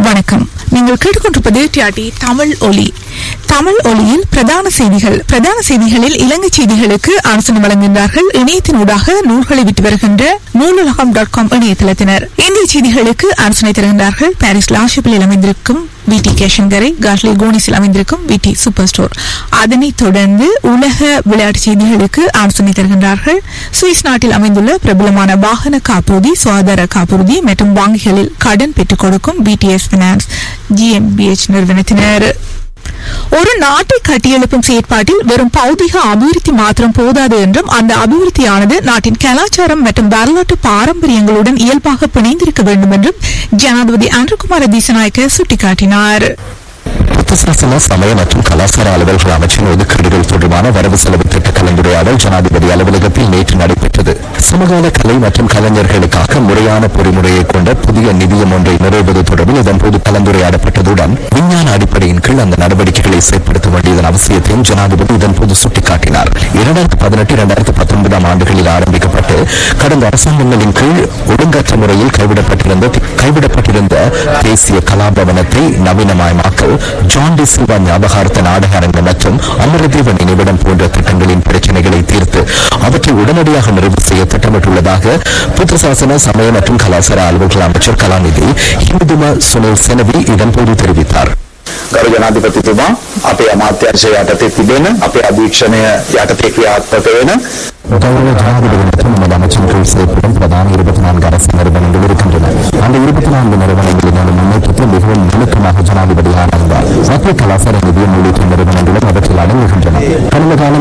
வணக்கம் நீங்கள் கேட்டுக்கொண்டிருப்பது டிஆர்டி தமிழ் ஒலி தமிழ் ஒலியில் பிரதான செய்திகள் பிரதான செய்திகளில் இலங்கை செய்திகளுக்கு ஆலோசனை வழங்குகின்றார்கள் இணையத்தினூடாக நூல்களை விட்டு வருகின்ற நூலுலகம் டாட் காம் இணையதளத்தினர் இந்திய செய்திகளுக்கு ஆலோசனை தருகின்றார்கள் பாரிஸ் லாஷிப்பில் அமைந்திருக்கும் விடி கேஷன்கரை காஷ்லி கோனிஸில் அமைந்திருக்கும் விடி சூப்பர் ஸ்டோர் அதனைத் தொடர்ந்து உலக விளையாட்டு செய்திகளுக்கு ஆலோசனை தருகின்றார்கள் சுவிஸ் நாட்டில் அமைந்துள்ள பிரபலமான வாகன காப்புறுதி சுகாதார காப்புறுதி மற்றும் வங்கிகளில் கடன் பெற்றுக் கொடுக்கும் பிடிஎஸ் பினான்ஸ் ஜிஎம்பிஎச் நிறுவனத்தினர் ஒரு நாட்டை கட்டியெழுப்பும் செயற்பாட்டில் வெறும் பௌதிக அபிவிருத்தி மாத்திரம் போதாது என்றும் அந்த அபிவிருத்தியானது நாட்டின் கலாச்சாரம் மற்றும் வரலாற்று பாரம்பரியங்களுடன் இயல்பாக பிணைந்திருக்க வேண்டும் என்றும் ஜனாதிபதி அன்ருகுமார திசநாயக்க சுட்டிக்காட்டினார் சாசன சமய மற்றும் கலாச்சார அலுவல்கள் அமைச்சின் ஒதுக்கீடுகள் தொடர்பான வரவு செலவு திட்ட கலந்துரையாடல் ஜனாதிபதி அலுவலகத்தில் நேற்று நடைபெற்றது சமகால கலை மற்றும் கலைஞர்களுக்காக முறையான பொறிமுறையை கொண்ட புதிய நிதியம் ஒன்றை நிறைவது தொடர்பில் இதன்போது கலந்துரையாடப்பட்டதுடன் விஞ்ஞான அடிப்படையின் கீழ் அந்த நடவடிக்கைகளை செயற்படுத்த வேண்டியதன் அவசியத்தையும் ஜனாதிபதி இதன்போது சுட்டிக்காட்டினார் இரண்டாயிரத்தி பதினெட்டு இரண்டாயிரத்தி பத்தொன்பதாம் ஆண்டுகளில் ஆரம்பிக்கப்பட்டு கடந்த அரசாங்கங்களின் கீழ் ஒழுங்கற்ற முறையில் கைவிடப்பட்டிருந்த கைவிடப்பட்டிருந்த தேசிய கலாபவனத்தை நவீனமயமாக்கல் ஜான் டி சில்வா ஞாபகார்த்த நாடக அரங்கம் மற்றும் அமரதேவ நினைவிடம் போன்ற திட்டங்களின் பிரச்சனைகளை தீர்த்து அவற்றை உடனடியாக நிறைவு செய்ய திட்டமிட்டுள்ளதாக புத்தசாசன சமய மற்றும் கலாச்சார அலுவல்கள் அமைச்சர் கலாநிதி ஹிந்துமா சுனில் செனவி இதன்போது தெரிவித்தார் ගරු ජනාධිපතිතුමා අපේ අමාත්‍යංශය යටතේ තිබෙන අපේ අධීක්ෂණය යටතේ ක්‍රියාත්මක වෙන கௌரவ ஜனாதிபதி மற்றும் நமது அமைச்சின் கீழ் செயல்படும் பிரதான இருபத்தி நான்கு அரசு நிறுவனங்கள் இருக்கின்றன அந்த இருபத்தி நான்கு நிறுவனங்களின் முன்னேற்றத்தில் மிகவும் நுணுக்கமாக ஜனாதிபதி ஆராய்ந்தார் மத்திய கலாச்சார நிதியம் உள்ளிட்ட நிறுவனங்களும் அவற்றில் அடங்குகின்றன கடந்த காலம்